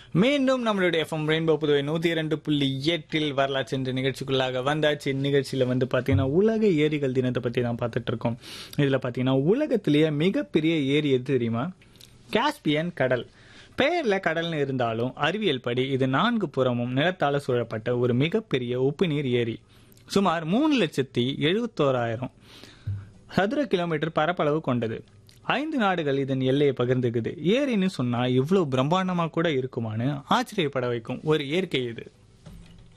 மீண்டும் நம்மளுடைய FM rainbow Puduvai நூத்தி இரண்டு புள்ளி எட்டில் வரலாற்று என்ற நிகழ்ச்சிக்குள்ளாக வந்தாச்சு இந்நிகழ்ச்சியில வந்து பாத்தீங்கன்னா உலக ஏரிகள் தினத்தை பத்தி தான் பார்த்துட்டு இருக்கோம் இதுல பாத்தீங்கன்னா உலகத்திலேயே மிகப்பெரிய ஏரி எது தெரியுமா காஸ்பியன் கடல் பெயர்ல கடல்னு இருந்தாலும் அறிவியல் படி இது நான்கு புறமும் நிலத்தால சூழப்பட்ட ஒரு மிகப்பெரிய உப்புநீர் ஏரி சுமார் மூணு லட்சத்தி எழுபத்தோராயிரம் சதுர கிலோமீட்டர் பரப்பளவு கொண்டது ஐந்து நாடுகள் இதன் எல்லையை பகிர்ந்துக்குது ஏரின்னு சொன்னா இவ்வளவு பிரம்மாண்டமா கூட இருக்குமான்னு ஆச்சரியப்பட வைக்கும் ஒரு இயற்கை இது